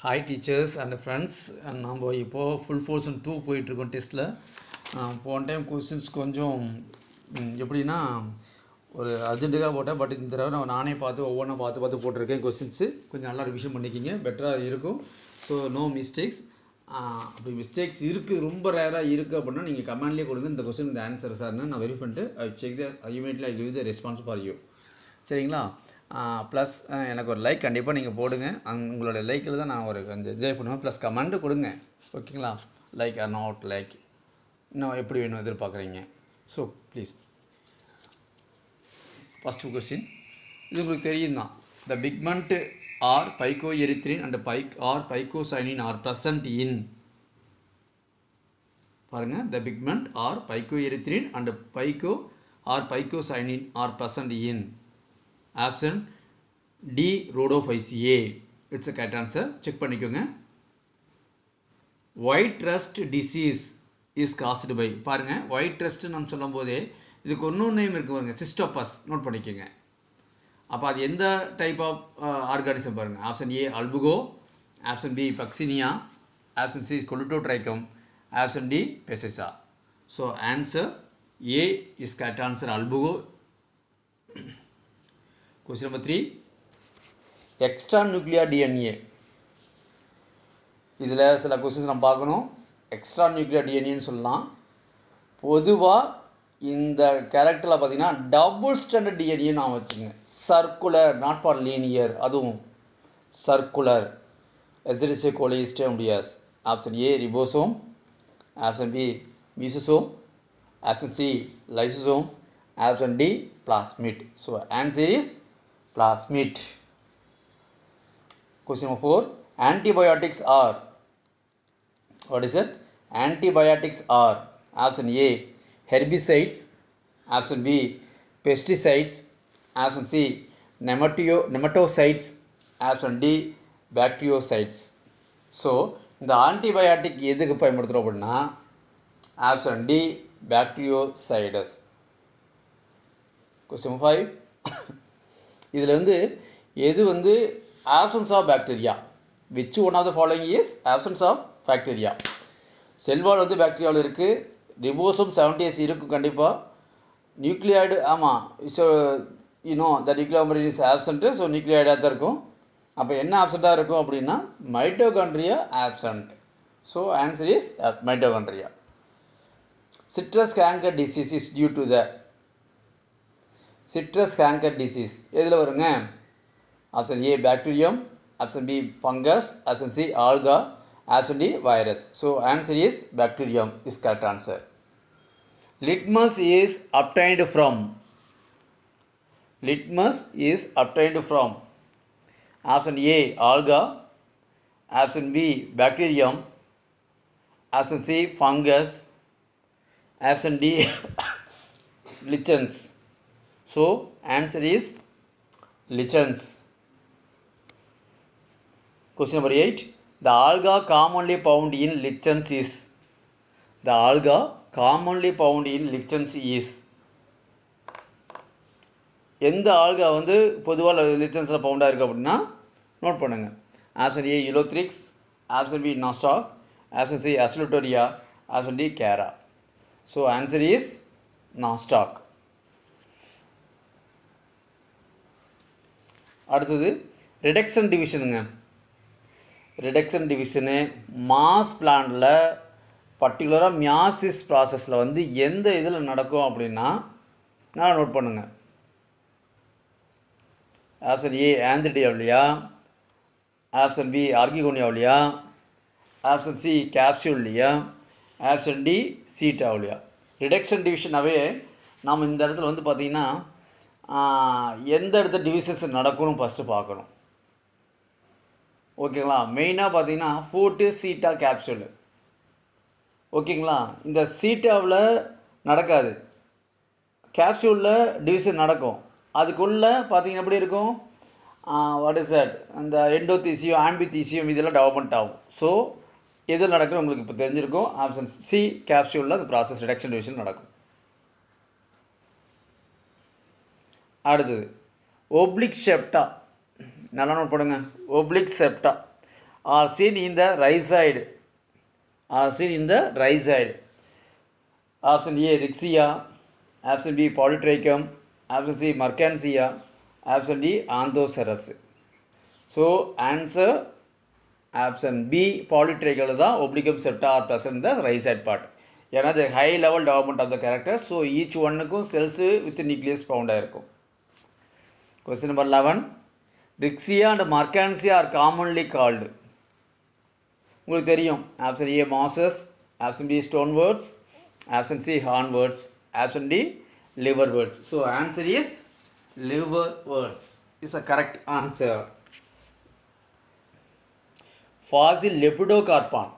Hi teachers and friends நம்ம இப்போது full force and two போயிட்டுருக்கோம் டெஸ்ட்டில் போன டைம் கொஸ்டின்ஸ் கொஞ்சம் ம், எப்படின்னா ஒரு அர்ஜென்ட்டுக்காக போட்டேன் பட் இந்த தடவை நான் நானே பார்த்து ஒவ்வொன்றா பார்த்து பார்த்து போட்டிருக்கேன் கொஸ்டின்ஸு கொஞ்சம் நல்லா ரிவிஷன் பண்ணிக்கிங்க பெட்டராக இருக்கும் ஸோ நோ மிஸ்டேக்ஸ் அப்படி மிஸ்டேக்ஸ் இருக்குது ரொம்ப ரேராக இருக்குது அப்படின்னா நீங்கள் கமெண்ட்லேயே கொடுங்க இந்த கொஸ்டின் இந்த ஆன்சர் சார்னு நான் வெரி பண்ணிட்டு I check the immediately I give the response for you சரிங்களா ப்ளஸ் எனக்கு ஒரு லைக் கண்டிப்பாக நீங்கள் போடுங்க அங் உங்களோட லைக்கில் தான் நான் ஒரு கொஞ்சம் என்ஜாய் பண்ணுவேன் ப்ளஸ் கமெண்ட்டு கொடுங்க ஓகேங்களா லைக் ஆர் நாட் லைக் இன்னும் எப்படி வேணும் எதிர்பார்க்குறீங்க ஸோ ப்ளீஸ் ஃபஸ்ட்டு கொஸ்டின் இது உங்களுக்கு தெரியும் தான் the pigment are phycoerythrin and பைக் are phycocyanin are present in பாருங்கள் the pigment are phycoerythrin and பைக்கோ are phycocyanin are present in option D Rhodophyceae it's a correct answer check பண்ணிக்கோங்க white rust disease is caused by பாருங்கள் white rust நம்ம சொல்லும் போதே இதுக்கு இன்னொரு name இருக்கு பாருங்க சிஸ்டோபஸ் நோட் பண்ணிக்கோங்க அப்போ அது எந்த டைப் ஆஃப் ஆர்கானிசம் பாருங்கள் option A Albugo option B Puccinia option C Colletotrichum option D Peziza so answer A is correct answer Albugo question number three extra nuclear DNA இதில் சில கொஸ்டின்ஸ் நம்ம பார்க்கணும் எக்ஸ்ட்ரா நியூக்ளியர் டிஎன்ஏன்னு சொல்லலாம் பொதுவாக இந்த கேரக்டரில் பார்த்தீங்கன்னா டபுள் ஸ்டாண்டர்ட் டிஎன்ஏ நான் வச்சுக்கோங்க சர்க்குலர் நாட் ஃபார் லீனியர் அதுவும் சர்க்குலர் எஸ்ரிசே கோலிஸ்டே முடியாஸ் option A ribosome option B mesosome option C lysosome option D plasmid so answer is plasmid Question number 4. Antibiotics are. What is it? Antibiotics are. Option A. Herbicides. Option B. Pesticides. Option C. Nematio, nematocides. Option D. Bactericides. So இந்த antibiotic எதுக்கு பயன்படுத்துகிறோம் அப்படின்னா option D bactericides question five இதில் வந்து எது வந்து absence of bacteria which one of the following is absence of bacteria cell wall வந்து பாக்டீரியாவில் இருக்குது ரிபோசம் செவன்டி எஸ் இருக்கும் கண்டிப்பாக நியூக்ளியாய்டு ஆமாம் ஸோ யூனோ த நியூக்ளியோமரி இஸ் ஆப்சண்ட்டு ஸோ நியூக்ளியாய்டாக தான் இருக்கும் அப்போ என்ன ஆப்சண்ட்டாக இருக்கும் அப்படின்னா mitochondria absent so answer is mitochondria citrus canker disease is due to the citrus canker disease எதில் வருங்க option A bacterium option B fungus option C algae option D virus so answer is bacterium is correct answer litmus is obtained from litmus is obtained from option A algae option B bacterium option C fungus option D lichens So answer is lichens. Question number 8. The alga commonly found in lichens is. The alga commonly found in lichens is. எந்த algae வந்து பொதுவாக லிச்சன்ஸில் பவுண்டாக இருக்குது அப்படின்னா note பண்ணுங்கள் option A Ulothrix option B Nostoc option C அஸ்லுட்டோரியா option D Chara so answer is Nostoc அடுத்தது ரிடக்ஷன் டிவிஷனுங்க ரிடக்ஷன் டிவிஷனு மாஸ் பிளான்டில் பர்டிகுலராக மியாசிஸ் ப்ராசஸில் வந்து எந்த இதில் நடக்கும் அப்படின்னா நல்லா நோட் பண்ணுங்கள் ஆப்ஷன் ஏ ஆந்திடியாவிலையா ஆப்ஷன் பி ஆர்கிகோனியாவிலையா ஆப்ஷன் சி கேப்சியூல்லையா ஆப்ஷன் டி சீட்டாவிலையா ரிடக்ஷன் டிவிஷனாகவே நாம் இந்த இடத்துல வந்து பார்த்திங்கன்னா எந்த இடத்துல டிவிசன்ஸ் நடக்கும்னு ஃபஸ்ட்டு பார்க்கணும் ஓகேங்களா மெயினாக பார்த்தீங்கன்னா ஃபோர்ட்டு சீட்டா கேப்சூலு ஓகேங்களா இந்த சீட்டாவில் நடக்காது கேப்சூலில் டிவிஷன் நடக்கும் அதுக்குள்ளே பார்த்தீங்கன்னா எப்படி இருக்கும் வாட் இஸ் தட் அந்த எண்டோதீசியம் ஆம்பிதீசியம் இதெல்லாம் டெவலப்மெண்ட் ஆகும் ஸோ எது நடக்குன்னு உங்களுக்கு இப்போ தெரிஞ்சிருக்கும் ஆப்ஷன் சி கேப்சூலில் அந்த ப்ராசஸ் ரிடக்ஷன் டிவிஷன் நடக்கும் அடுத்தது ஒப்ளிக் செப்டா நல்லா நோட் பண்ணுங்க oblique septa are seen in the right side are seen in the right side option A Rixia option B Polytrichum option C Mercansia option D Anthocerus so answer option B Polytrichal தான் obliquum septa are present in the right side part ஏன்னா the high level development of the character so each ஒன்னுக்கும் cells with nucleus found ஆயிருக்கும் question number 11 Rixia and Mercansia are commonly called உங்களுக்கு தெரியும் option A mosses option B stoneworts option C hornworts option D liverworts so answer is liverworts is a correct answer fossil Lepidocarpon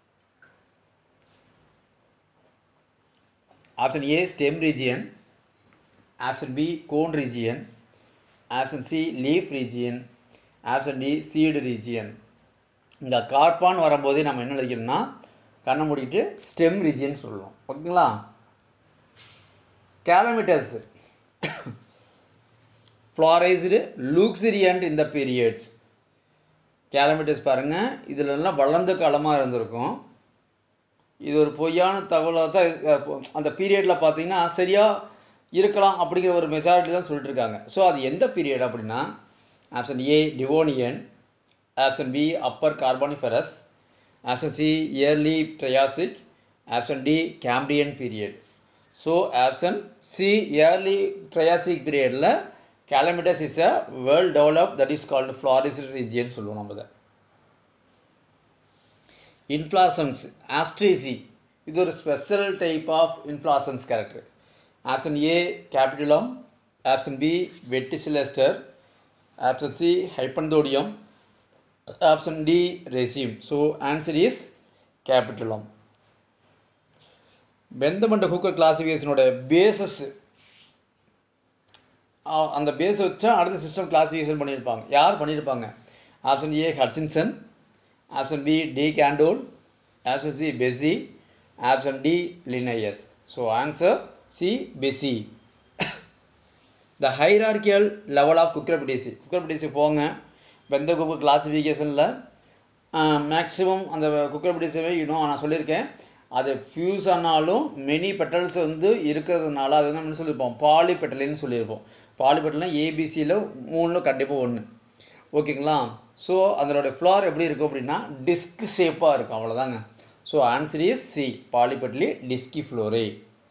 option A stem region option B cone region option C leaf region option D seed region இந்த கார்பான் வரும்போதே நம்ம என்ன எழுதிக்கணும்னா கண்ணை மூடிட்டு stem region சொல்லுவோம் ஓகேங்களா கேலமிட்டஸ் ஃப்ளாரைஸ்டு லூக்ஸிரியன்ட் இந்த பீரியட்ஸ் கேலமிட்டஸ் பாருங்கள் இதிலெல்லாம் வளர்ந்த காலமாக இருந்திருக்கும் இது ஒரு பொய்யான தகவலாக தான் இருக்கு. அந்த பீரியடில் பார்த்தீங்கன்னா சரியாக இருக்கலாம் அப்படிங்கிற ஒரு மெஜாரிட்டி தான் சொல்லிட்டு இருக்காங்க ஸோ அது எந்த பீரியட் அப்படின்னா option A Devonian option B upper Carboniferous option C early Triassic option D Cambrian period so option C early Triassic பீரியடில் Calamites is a well develop that is called florist region சொல்லுவோம் நம்ம அதை inflorescence Asteraceae இது ஒரு special type of inflorescence character option A capitulum option B verticillaster option C hypanthodium option D raceme so answer is capitulum Bentham and Hooker கிளாசிஃபிகேஷனோட bases அந்த base வச்சா அடுத்த system classification பண்ணியிருப்பாங்க யார் பண்ணியிருப்பாங்க option A Hutchinson option B de Candolle option C Bessey option D Linnaeus so answer C Bessey the hierarchical level of Cucurbitaceae Cucurbitaceae போங்க வெந்த குக்கு கிளாசிஃபிகேஷனில் maximum அந்த குக்ரபிடிசவே இன்னும் நான் சொல்லியிருக்கேன் அது ஃபியூஸ் ஆனாலும் மெனி பெட்டல்ஸ் வந்து இருக்கிறதுனால அது வந்து நம்ம சொல்லியிருப்போம் பாலி பெட்டலின்னு சொல்லியிருப்போம் பாலி பெட்டல்னா ஏபிசியில் மூணில் கண்டிப்பாக ஒன்று ஓகேங்களா ஸோ அதனோட ஃப்ளார் எப்படி இருக்கும் அப்படின்னா டிஸ்க் ஷேப்பாக இருக்கும் அவ்வளோதாங்க so answer is C polypetaly Disciflorae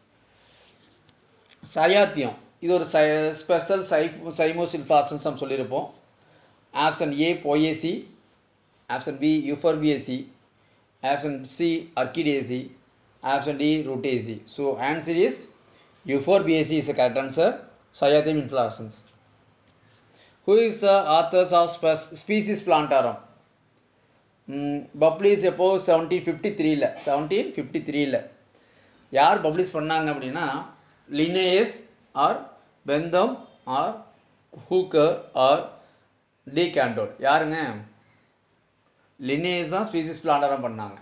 cyathium இது ஒரு சை ஸ்பெஷல் சை சைமோசில்ஃபாசன்ஸ் நம்ம சொல்லியிருப்போம் option A Poaceae option B Euphorbiaceae option C Orchidaceae option D Rutaceae so answer is Euphorbiaceae is a correct answer cyathium inflorescence who is the authors of spe- species plantarum publish எப்போ seventeen fifty த்ரீல seventeen fifty த்ரீல யார் publish பண்ணாங்க அப்படின்னா Linnaeus or Bentham or Hooker or de Candolle யாருங்க Linnaeus தான் Species Plantarum பண்ணாங்க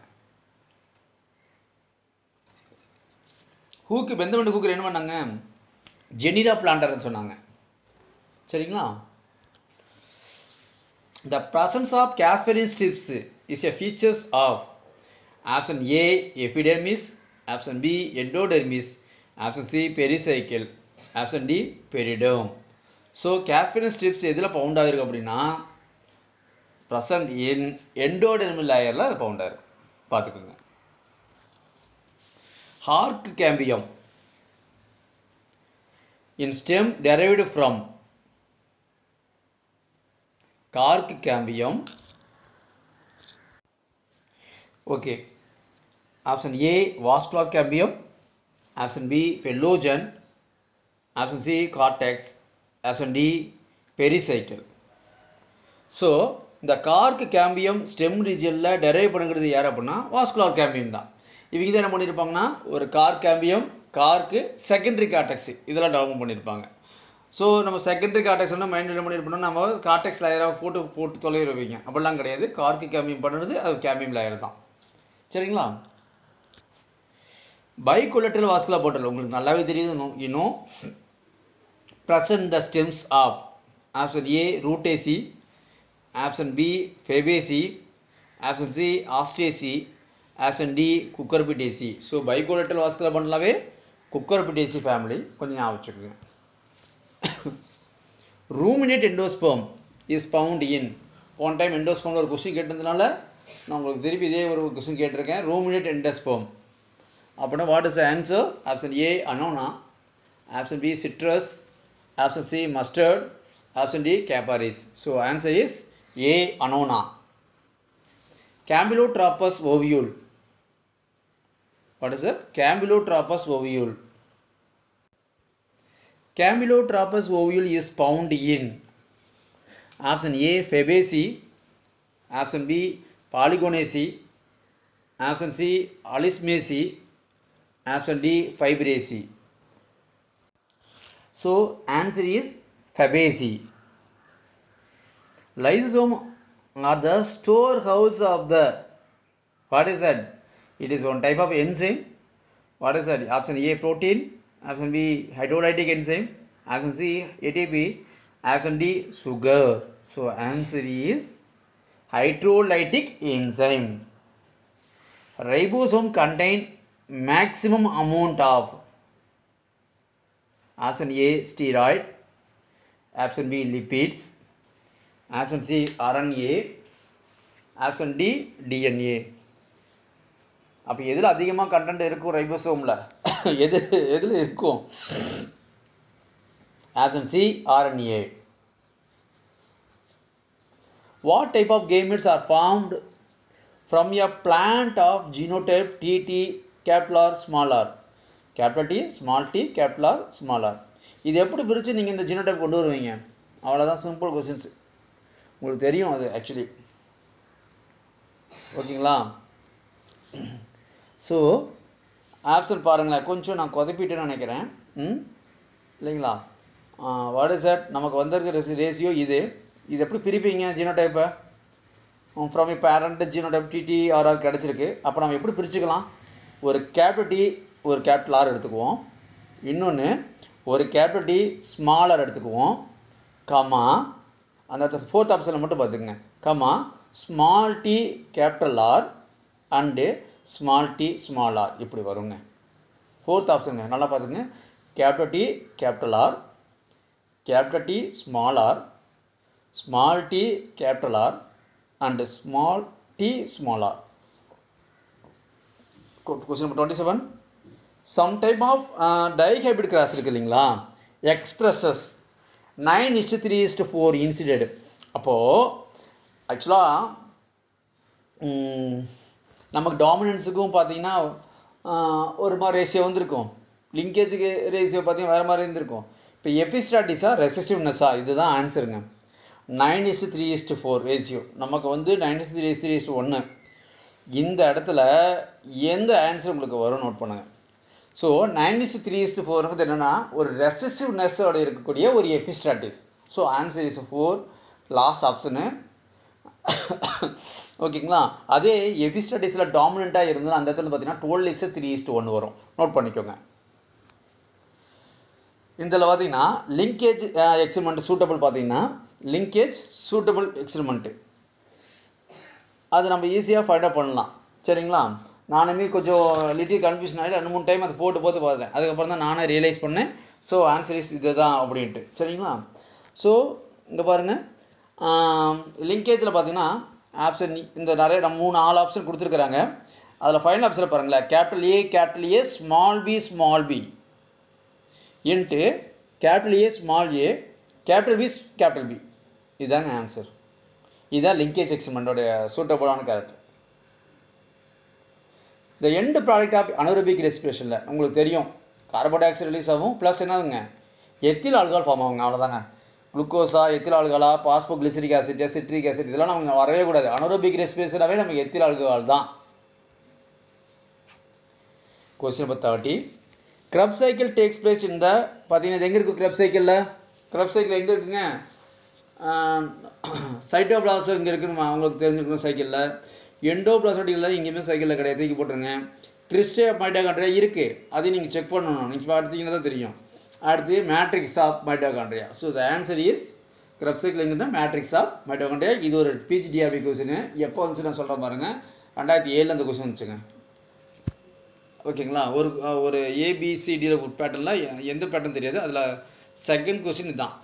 ஹூக்கு பெந்தமண்டு ஹூக்கர் என்ன பண்ணாங்க ஜெனிரா பிளான்டர்னு சொன்னாங்க சரிங்களா The presence of Casperin strips is a features of option A epidermis, option B endodermis, option C pericycle, option D periderm. So Casparian strips எதில் found ஆகிருக்கு அப்படின்னா ப்ரெசன்ட் என் எண்டோடெர்மல் லேயரில் அது பவுண்ட் ஆகிருக்கு பார்த்துக்கோங்க cork cambium in stem derived from cork cambium okay option A vascular cambium option B phellogen option C cortex option D pericycle so இந்த cork cambium stem ரீஜனில் derive பண்ணுங்கிறது யார் அப்படின்னா வாஸ்குலார் கேம்பியம் தான் இவங்க தான் என்ன பண்ணியிருப்பாங்கன்னா ஒரு cork cambium cork secondary cortex இதெல்லாம் டெவலப் பண்ணியிருப்பாங்க ஸோ நம்ம செகண்டரி கார்டெக்ஸ் வந்து மைண்ட் என்ன பண்ணியிருப்போம்னா நம்ம கார்டெக்ஸ் லேயராக போட்டு போட்டு தொலைகிற வைங்க அப்படிலாம் கிடையாது கார்க்கு கேம்பியம் பண்ணுறது அது கேம்பியம் லேயர் தான் சரிங்களா பைகொலட்ரல் வாஸ்குலர் போட்டல் உங்களுக்கு நல்லாவே தெரியுது இன்னும் இன்னும் present the stems of option A rutaceae, option B fabaceae, option C Asteraceae option D Cucurbitaceae so bicollateral vascular பண்ணலாவே குக்கர்பிட்டேசி ஃபேமிலி கொஞ்சம் ஞாபகம் வச்சுக்கோங்க ruminate endosperm is found in போன டைம் எண்டோஸ்பெர்மில் ஒரு கொஸ்டின் கேட்டதுனால நான் உங்களுக்கு திருப்பி இதே ஒரு கொஸ்டின் கேட்டிருக்கேன் ரூமினேட் எண்டோஸ்பெர்ம் அப்படின்னா what is the answer option A Annona option B Citrus option C mustard option D Capparis so answer is A Annona Campylotropous ovule. What is it? Campylotropous ovule. Campylotropous ovule is found in option A Fabaceae, option B Polygonaceae, option C Alismaceae, option D Fibraceae. So answer is Fabaceae. Lysosome are the storehouse of the what is that it is one type of enzyme what is that option a protein option b hydrolytic enzyme option c atp option d sugar so answer is hydrolytic enzyme ribosome contain maximum amount of option a steroid option b lipids option C RNA option D DNA அப்போ எதில் அதிகமாக content இருக்கும் ரைபோசோமில் எது எதில் இருக்கும் option C RNA what type of gametes are formed from a plant of genotype D D capital R small R capital D small D capital R small R இது எப்படி பிரித்து நீங்கள் இந்த ஜீனோடைப் கொண்டு வருவீங்க அவ்வளோதான் சிம்பிள் கொஸ்டின்ஸ் உங்களுக்கு தெரியும் அது ஆக்சுவலி ஓகேங்களா ஸோ ஆப்ஷன் பாருங்களேன் கொஞ்சம் நான் குதப்பிட்டேன்னு நினைக்கிறேன் ம் இல்லைங்களா வாட் இஸ் தட் நமக்கு வந்திருக்க ரெசி ரேஷியோ இது இது எப்படி பிரிப்பீங்க ஜீனோடைப்பை from a parent genotype D D R R கிடச்சிருக்கு அப்போ நம்ம எப்படி பிரிச்சுக்கலாம் ஒரு கேபிட்டல் டி ஒரு கேபிட்டல் ஆர் எடுத்துக்குவோம் இன்னொன்று ஒரு கேபிட்டல் டி ஸ்மாலர் எடுத்துக்குவோம் கமா அந்த ஃபோர்த் ஆப்ஷனில் மட்டும் பார்த்துக்குங்க comma small D capital R and small D small R இப்படி வருங்க ஃபோர்த் ஆப்ஷனுங்க நல்லா பார்த்துங்க capital D capital R capital D small R small D capital R and small D small R question number twenty seven some type of dihybrid cross இருக்குது இல்லைங்களா expresses nine is to three is to four incident அப்போது ஆக்சுவலாக நமக்கு டாமினன்ஸுக்கும் பார்த்தீங்கன்னா ஒரு மாதிரி ratio வந்திருக்கும் லிங்கேஜுக்கு ratio பார்த்தீங்கன்னா வேறு மாதிரி இருந்திருக்கும் இப்போ எபிஸ்டாட்டிஸா ரெசசிவ்னஸா இதுதான் ஆன்சருங்க nine is to three is to four ratio நமக்கு வந்து nine is to three three is to ஒன்று இந்த இடத்துல எந்த ஆன்சர் உங்களுக்கு வரும் நோட் பண்ணுங்கள் so nine is three is to ஃபோருங்கிறது என்னென்னா ஒரு ரெசசிவ்னஸோட இருக்கக்கூடிய ஒரு epistasis so answer is four last option ஓகேங்களா அதே எபிஸ்டாட்டிஸில் டாமினண்ட்டாக இருந்தது அந்த இடத்துல பார்த்தீங்கன்னா டுவெல் இஸ் த்ரீ இஸ்ட் ஒன்று வரும் நோட் பண்ணிக்கோங்க இதில் பார்த்தீங்கன்னா லிங்கேஜ் எக்ஸ்பிரிமெண்ட் சூட்டபிள் பார்த்தீங்கன்னா லிங்கேஜ் சூட்டபிள் எக்ஸ்பிரிமெண்ட்டு அது நம்ம ஈஸியாக ஃபைண்ட் அவுட் பண்ணலாம் சரிங்களா நானுமே கொஞ்சம் லிட்டில் கன்ஃபியூஷன் ஆகிட்டு ரெண்டு மூணு டைம் அதை போட்டு போட்டு பார்த்தேன் அதுக்கப்புறம் தான் நானே ரியலைஸ் பண்ணேன் ஸோ ஆன்சர் இஸ் இது தான் அப்படின்ட்டு சரிங்களா ஸோ இங்கே பாருங்கள் லிங்கேஜில் பார்த்தீங்கன்னா ஆப்ஷன் இந்த நிறைய நம்ம மூணு நாலு ஆப்ஷன் கொடுத்துருக்குறாங்க அதில் ஃபைனல் ஆப்ஷனில் பாருங்களேன் capital A capital A small B small B into capital A small A capital B capital B இதுதாங்க ஆன்சர் இதுதான் லிங்கேஜ் எக்ஸ்மெண்ட்டோடைய சூட்டபுளான கேரக்டர் இந்த எண்டு ப்ராடக்ட் ஆஃப் அனரோபிக் ரெஸ்பிரேஷனில் உங்களுக்கு தெரியும் கார்பன் டை ஆக்சைடு ரிலீஸ் ஆகும் ப்ளஸ் என்னதுங்க எத்தில் ஆல்கஹால் ஃபார்ம் ஆகுங்க அவ்வளோதாங்க குளுக்கோஸா எத்தில் ஆல்கஹாலா phosphoglyceric acid citric acid இதெல்லாம் நமக்கு வரவே கூடாது அனரோபிக் ரெஸ்பிரேஷனாகவே நமக்கு எத்தில் ஆல்கஹால் தான் question number thirty Krebs cycle takes place இந்த பார்த்தீங்கன்னா இது எங்கே இருக்குது க்ரப் சைக்கிளில் க்ரப் சைக்கிள் எங்கே இருக்குங்க சைட்டோபிளாசம் இங்கே இருக்குன்னு அவங்களுக்கு தெரிஞ்சுக்கணும் சைக்கிளில் எண்டோபிளாசோட்டிக்கில் எங்கேயுமே சைக்கிளில் கிடையாது தூக்கி போட்டுருங்க கிறிஸ்டே மைட்டோகாண்ட்ரியா இருக்குது அதையும் நீங்கள் செக் பண்ணணும் நீங்கள் பார்த்தீங்கன்னா தான் தெரியும் அடுத்து matrix of mitochondria so the answer is Krebs சைக்கிளிங்னா மேட்ரிக்ஸ் ஆஃப் மைட்டோகாண்ட்ரியா இது ஒரு பிஜிடிஆர்பி கொஸ்டின் எப்போ வந்துச்சு நான் சொல்கிறேன் பாருங்கள் ரெண்டாயிரத்தி ஏழில் அந்த கொஸ்டின் வந்துச்சுங்க ஓகேங்களா ஒரு ஒரு ஏபிசிடியில் ஒரு பேட்டர்னில் எந்த பேட்டர்ன் தெரியாது அதில் செகண்ட் கொஸ்டின் இதுதான்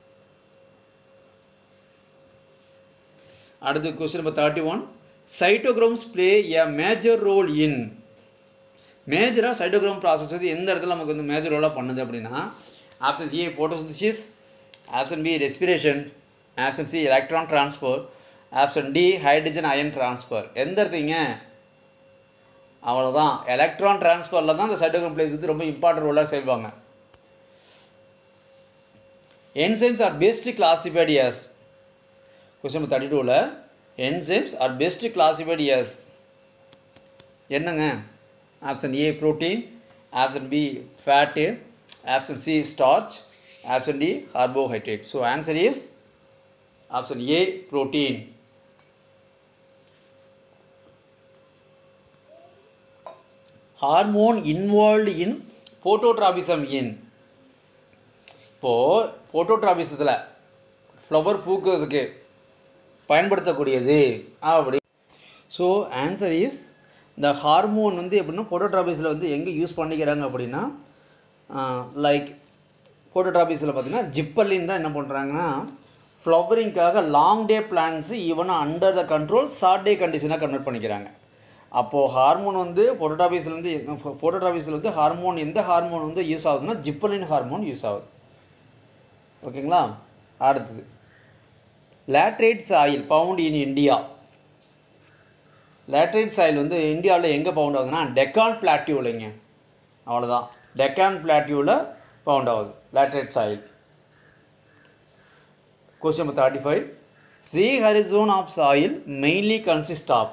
அடுத்த question number thirty one cytochromes play a major role in மேஜராக சைட்டோக்ரோம் ப்ராசஸ் வந்து எந்த இடத்துல நமக்கு வந்து மேஜர் ரோலாக பண்ணுது அப்படின்னா option A photosynthesis option B respiration option C electron transfer option D hydrogen ion transfer எந்த இடத்துங்க அவ்வளோதான் எலக்ட்ரான் ட்ரான்ஸ்ஃபரில் தான் இந்த சைட்டோக்ரோம் பிளேஸ் வந்து ரொம்ப இம்பார்ட்டன்ட் ரோலாக செய்வாங்க enzymes are best classified as question number thirty டூவில் enzymes are best classified as என்னங்க option A protein option B fat option C starch option D carbohydrate so answer is option A protein hormone involved in phototropism in இப்போது போட்டோட்ராபிசத்தில் flower பூக்கிறதுக்கு பயன்படுத்தக்கூடியது அப்படி so answer is இந்த hormone வந்து எப்படின்னா போட்டோட்ராபிஸில் வந்து எங்கே யூஸ் பண்ணிக்கிறாங்க அப்படின்னா லைக் போட்டோட்ராபிஸில் பார்த்தீங்கன்னா ஜிப்பல்லின் தான் என்ன பண்ணுறாங்கன்னா ஃப்ளவரிங்காக லாங் டே பிளான்ஸு ஈவனாக under the control short day கண்டிஷனாக கன்வெர்ட் பண்ணிக்கிறாங்க அப்போது ஹார்மோன் வந்து போட்டோட்ராபிஸில் வந்து போட்டோட்ராபிஸில் வந்து ஹார்மோன் எந்த ஹார்மோன் வந்து யூஸ் ஆகுதுன்னா ஜிப்பலின் ஹார்மோன் யூஸ் ஆகுது ஓகேங்களா அடுத்தது laterites soil found in India laterites soil வந்து இந்தியாவில் எங்கே பவுண்ட் ஆகுதுன்னா டெக்கான் பிளாட்டியூலைங்க அவ்வளோதான் டெக்கான் பிளாட்டியூவில் பவுண்ட் ஆகுது laterites soil question number thirty five C horizon of soil mainly consist of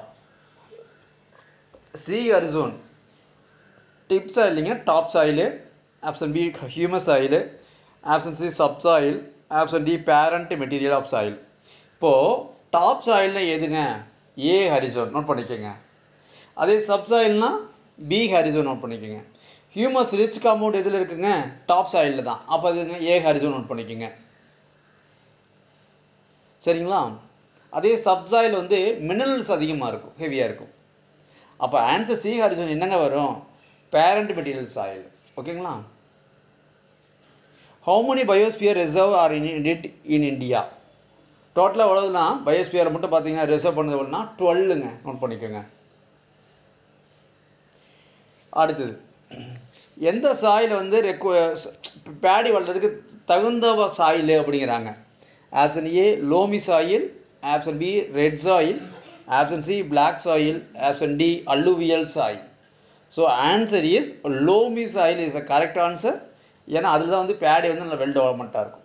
C horizon top சாயிலிங்க top soil option B humus soil option C sub soil option D parent material of soil இப்போது top சாயில்னா எதுங்க A horizon note பண்ணிக்கோங்க அதே sub சாயில்னா B horizon note பண்ணிக்கோங்க humus rich compound எதில் இருக்குங்க டாப் சாயிலில் தான் அப்போ அதுங்க ஏ ஹரிசோன் நோட் பண்ணிக்கோங்க சரிங்களா அதே சப்சாயில் வந்து மினரல்ஸ் அதிகமாக இருக்கும் ஹெவியாக இருக்கும் அப்போ ஆன்சர் சி ஹரிசோன் என்னங்க வரும் பேரண்ட் மெட்டீரியல் சாயில் ஓகேங்களா how many biosphere reserve are in it in India டோட்டலாக எவ்வளோதுனா பயோஸ்பியரை மட்டும் பார்த்தீங்கன்னா ரிசர்வ் பண்ணது எவ்வளோனா டுவெல்லுங்க நோட் பண்ணிக்கோங்க அடுத்தது எந்த சாயில் வந்து ரெக்கு பேடி வளர்கிறதுக்கு தகுந்த சாயில் அப்படிங்கிறாங்க option A loamy soil option B red soil option C black soil option D alluvial soil so answer is loamy soil is a correct answer ஏன்னா அதில் தான் வந்து பேடி வந்து நல்ல வெல் டெவலப்மெண்ட்டாக இருக்கும்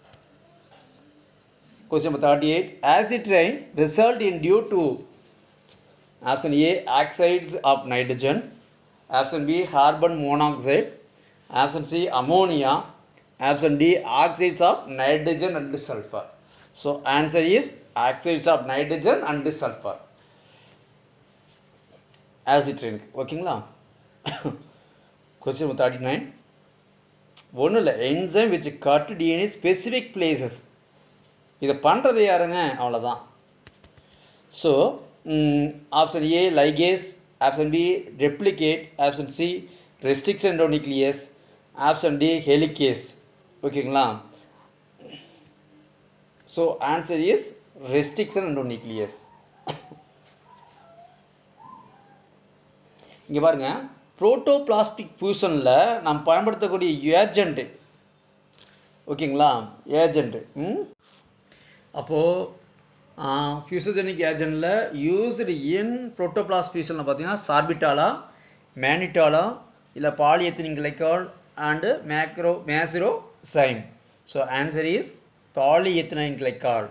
question number thirty eight acid rain result in due to option A oxides of nitrogen option B carbon monoxide option C ammonia option D oxides of nitrogen and sulphur so answer is oxides of nitrogen and sulphur acid ரெயினுக்கு ஓகேங்களா question thirty nine ஒன்றும் இல்லை enzyme which cut DNA specific places இதை பண்ணுறது யாருங்க அவ்வளோதான் so option A ligase option B replicate option C restriction nucleus option D helicase ஓகேங்களா so answer is restriction nuclease இங்கே பாருங்கள் புரோட்டோபிளாஸ்டிக் ஃபியூஷனில் நாம் பயன்படுத்தக்கூடிய ஏஜெண்ட்டு ஓகேங்களா ஏஜெண்ட்டு ம் அப்போது ஃபியூசோஜெனிக் ஏஜென்ட்டில் யூஸ்டு இன் புரோட்டோபிளாஸ் ஃபியூஷனில் பார்த்தீங்கன்னா சார்பிட்டாலா மேனிட்டாலா இல்லை polyethylene glycol and macro macerozyme so answer is polyethylene glycol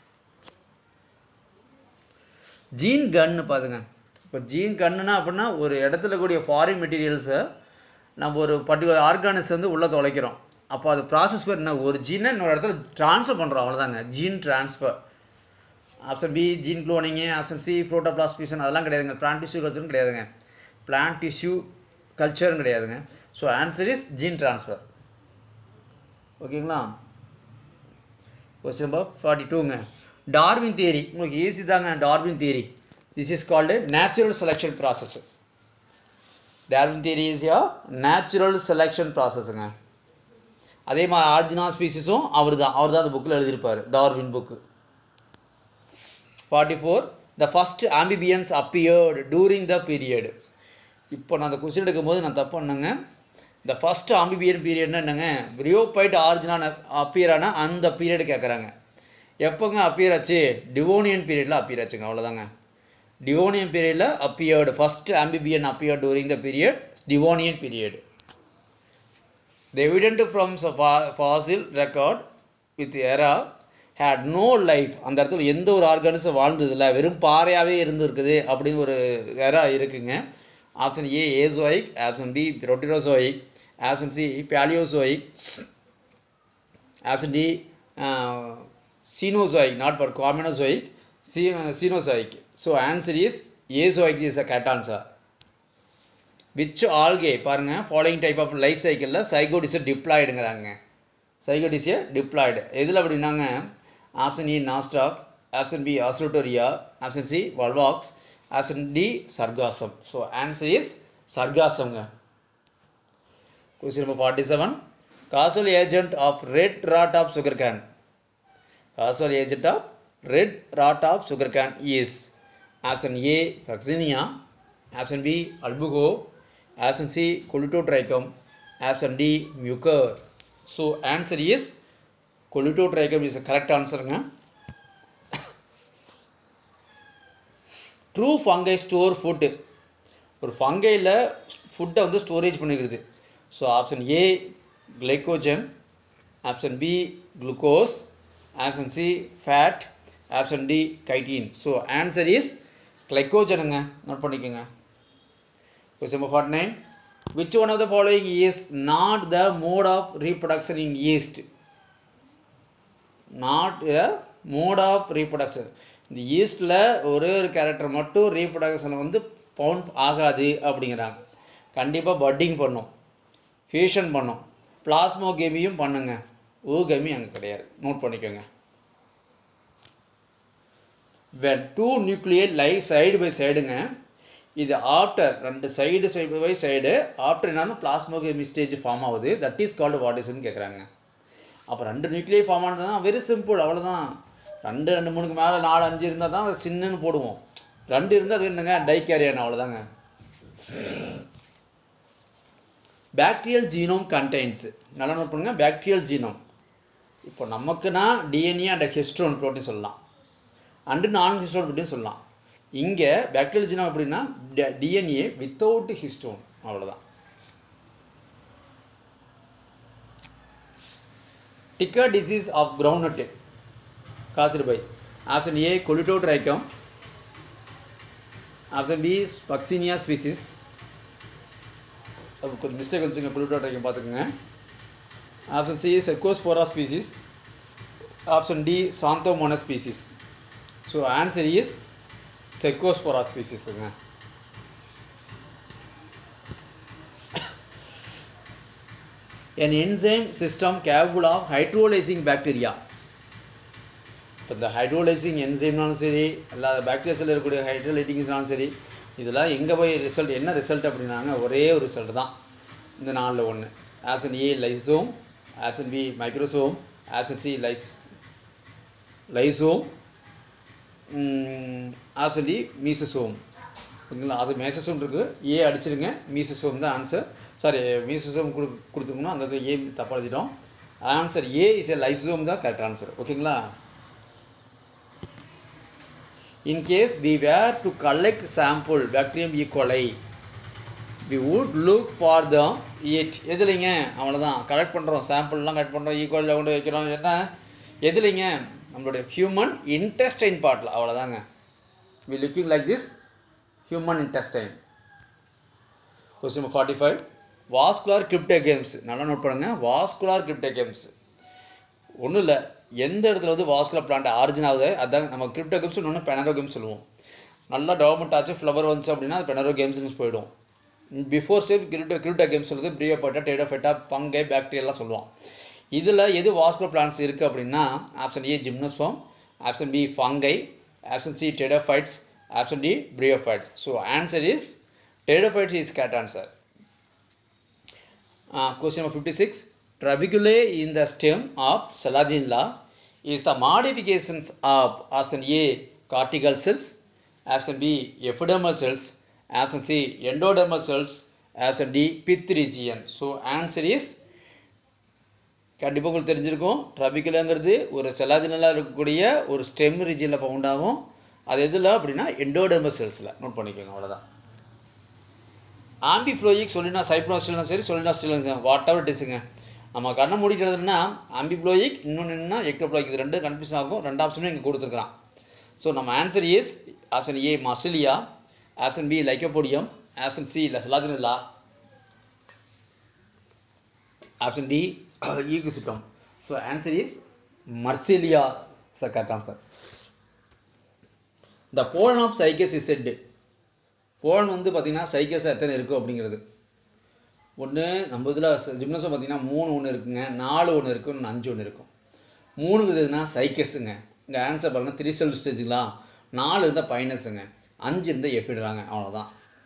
gene gun பாருங்க இப்போ ஜீன் கன்னுனா அப்படின்னா ஒரு இடத்துல கூடிய ஃபாரின் மெட்டீரியல்ஸை நம்ம ஒரு பர்டிகுலர் ஆர்கானிக்ஸ் வந்து உள்ளே தொலைக்கிறோம் அப்போ அது ப்ராசஸ் பேர் என்ன ஒரு ஜீனை இன்னொரு இடத்துல ட்ரான்ஸ்ஃபர் பண்ணுறோம் அவ்வளோதாங்க gene transfer option B gene cloning option C protoplast fusion அதெல்லாம் கிடையாதுங்க பிளான்ட் டிஷ்யூ கல்ச்சரும் கிடையாதுங்க பிளான்ட் டிஷ்யூ கல்ச்சரும் கிடையாதுங்க so answer is gene transfer ஓகேங்களா கொஸ்டின் நம்பர் ஃபார்ட்டி டூங்க டார்வின் தியரி உங்களுக்கு ஈஸி தாங்க Darwin theory this is called natural selection process Darwin theory is யா நேச்சுரல் செலெக்ஷன் ப்ராசஸ்ங்க அதே மாதிரி ஆர்ஜினா ஸ்பீசிஸும் அவர் தான் அவர் தான் அந்த புக்கில் எழுதியிருப்பார் Darwin book forty four the first amphibians appeared during the period இப்போ நான் அந்த கொஸ்டின் எடுக்கும்போது நான் தப்பு பண்ணேங்க இந்த ஃபஸ்ட் ஆம்பிபியன் பீரியட்னா என்னங்க ரியோபைட் ஆரிஜினான அப்பியர் ஆனால் அந்த பீரியடு கேட்குறாங்க எப்போங்க அப்பியர் ஆச்சு டிவோனியன் பீரியடில் அப்பியர் ஆச்சுங்க அவ்வளோதாங்க டிவோனியன் பீரியடில் appeared first amphibian appeared during the period Devonian period The evident from the fa- fossil record with era had no life அந்த இடத்துல எந்த ஒரு ஆர்கானிஸும் வாழ்ந்ததில்ல வெறும் பாறையாகவே இருந்திருக்குது அப்படின்னு ஒரு எரா இருக்குங்க option A Azoic option B Proterozoic option C Palaeozoic option D Cenozoic not for காமினோசோயிக் C Cenozoic so answer is Azoic is a correct answer which algae பாருங்கள் ஃபாலோயிங் டைப் ஆஃப் லைஃப் சைக்கிளில் சைகோடிஸை டிப்ளாய்டுங்கிறாங்க சைகோடிஸை diploid எதில் அப்படின்னாங்க option E Nostoc option B Oscillatoria option C Volvox option D Sargassum so answer is சர்காசம்ங்க question number forty seven causal agent of red rot of sugar cane causal agent of red rot of sugarcane is option A Puccinia option B Albugo option C Colletotrichum option D Mucor so answer is Colletotrichum is correct ஆன்சருங்க true fungi store food ஒரு ஃபங்கையில் ஃபுட்டை வந்து storage பண்ணிக்கிறது so option A glycogen option B glucose option C fat option D chitin so answer is கிளைக்கோஜனுங்க note பண்ணிக்கோங்க Question number 49. Which one of the following is not the mode of reproduction in yeast? Not a mode of reproduction. இந்த ஈஸ்டில் ஒரே ஒரு character மட்டும் reproduction வந்து bound ஆகாது அப்படிங்கிறாங்க கண்டிப்பாக பட்டிங் பண்ணும் ஃபியூஷன் பண்ணும் பிளாஸ்மோ கேமியும் பண்ணுங்க ஊகமி அங்கே கிடையாது நோட் பண்ணிக்கோங்க when two nuclear lie side by சைடுங்க இது ஆஃப்டர் ரெண்டு side side by side after என்னன்னா பிளாஸ்மோகேமி ஸ்டேஜ் ஃபார்ம் ஆகுது தட் இஸ் கால்டு வாட் இஸ்ன்னு கேட்குறாங்க அப்போ ரெண்டு நியூக்ளியர் ஃபார்ம் ஆனதுனா வெரி சிம்பிள் அவ்வளோதான் ரெண்டு ரெண்டு மூணுக்கு மேலே நாலு அஞ்சு இருந்தால் தான் அதை சின்னன்னு போடுவோம் ரெண்டு இருந்தால் அது என்னங்க டைகேரியான் அவ்வளோதாங்க பாக்டீரியல் ஜீனோம் கண்டெய்ன்ஸ் நல்லா நோட் பண்ணுங்கள் பாக்டீரியல் ஜீனோம் இப்போ நமக்குன்னா டிஎன்ஏ அண்ட் ஹிஸ்டோன் ப்ரோட்டீன் சொல்லலாம் அண்டு நான் ஹிஸ்டோன் ப்ரோட்டீன் சொல்லலாம் இங்கே பாக்டீரியல் ஜீனோம் எப்படின்னா டிஎன்ஏ வித்தவுட் ஹிஸ்டோன் அவ்வளோதான் tikka disease of ground caused by option A Colletotrichum option B Puccinia species அது கொஞ்சம் மிஸ்டேக் வந்துச்சுங்க கொலிட்டோட்ரைக்கம் பார்த்துக்குங்க option C Cercospora species option D Xanthomonas species so answer is Cercospora ஸ்பீசிஸுங்க an enzyme system capable of hydrolyzing bacteria இப்போ இந்த ஹைட்ரோலைசிங் என்சைம்னாலும் சரி இல்லாத பாக்டீரியாஸில் இருக்கக்கூடிய ஹைட்ரோலைட்டிங்ஸ்னாலும் சரி இதெல்லாம் எங்கே போய் ரிசல்ட் என்ன ரிசல்ட் அப்படின்னாங்க ஒரே ஒரு ரிசல்ட் தான் இந்த நாலில் ஒன்று option A lysosome option B microsome option C lysosome option D mesosome ஓகேங்களா அது மேசசோம் இருக்குது ஏ அடிச்சிருங்க மீசசோம் தான் ஆன்சர் சாரி மீசசோம் கொடு கொடுத்துக்கணும் அந்த இடத்துல ஏ தப்பாக எழுதிட்டோம் ஆன்சர் ஏ இஸ் ஏ லைசோம் தான் கரெக்ட் ஆன்சர் ஓகேங்களா in case we were to collect sample bacterium ஈக்குவலை we would look for the it எதுலைங்க அவ்வளோதான் கலெக்ட் பண்ணுறோம் சாம்பிள்லாம் கலெக்ட் பண்ணுறோம் ஈக்குவலில் கொண்டு வைக்கிறோம் என்ன எதுலைங்க நம்மளுடைய ஹியூமன் இன்டெஸ்டைன் பார்ட்டில் அவ்வளோதாங்க we looking like this human intestine question forty five vascular cryptogams நல்லா நோட் பண்ணுங்கள் வாஸ்குலார் கிரிப்டே கேம்ஸ் ஒன்றும் இல்லை எந்த இடத்துல வந்து வாஸ்குலர் பிளான்ட் ஆரிஜின் ஆகுது அதான் நம்ம கிரிப்டோ கேம்ஸ் இன்னொன்று பெனரோ கேம்ஸ் சொல்லுவோம் நல்லா டெவலப்மெண்ட் ஆச்சு ஃப்ளவர் வந்துச்சு அப்படின்னா அது பெனரோ கேம்ஸ்னு போயிடும் before step crypto cryptogams சொல்லுது பிரியோபட்டா டேடோஃபெட்டா பங்கை பாக்டீரியெல்லாம் சொல்லுவோம் இதில் எது வாஸ்குலர் பிளான்ஸ் இருக்குது அப்படின்னா option A gymnosperm option B fungi option C pteridophytes option D bryophytes so answer is pteridophytes is correct answer question number 56 trabeculae in the stem of Salaginella is the modifications of option A cortical cells option B epidermal cells option C endodermal cells option D pith region so answer is கண்டிப்பாக உங்களுக்கு தெரிஞ்சிருக்கும் ட்ரபிகுலாங்கிறது ஒரு செலாஜினலாக இருக்கக்கூடிய ஒரு stem ரீஜனில் bound ஆகும் அது எதில் அப்படின்னா எண்டோடர்மல் செல்ஸில் நோட் பண்ணிக்கோங்க அவ்வளோதான் ஆம்பிஃப்ளோயிக் சொல்லினா சைப்ரோஸ்டிலும் சரி சொல்லினா ஸ்டிலும் சரி வாட் எவர் டிஸுங்க நம்ம கண்ணை மூடிக்கிறதுனா ஆம்பிப்ளோயிக் இன்னொன்று என்னன்னா எக்டோப்ளோயிக் இது ரெண்டு கன்ஃபியூஷன் ஆகும் ரெண்டு ஆப்ஷனும் இங்கே கொடுத்துருக்குறான் ஸோ நம்ம answer is option A Marsilea option B Lycopodium option C Selaginella option D Equisetum so answer is Marsilea sir correct answer the pollen of Cycas is set pollen வந்து பார்த்திங்கன்னா சைக்கஸ் எத்தனை இருக்கும் அப்படிங்கிறது ஒன்று நம்ம இதில் ஜிம்னஸும் பார்த்திங்கன்னா மூணு ஒன்று இருக்குங்க நாலு ஒன்று இருக்கும் இன்னும் அஞ்சு ஒன்று இருக்கும் மூணுங்கிறதுனா சைக்கஸுங்க இங்கே ஆன்சர் பாருங்கள் த்ரீ செல் ஸ்டேஜுங்களா நாலு இருந்தால் பைனஸுங்க அஞ்சு இருந்தால் எப்பிடுறாங்க அவ்வளோதான்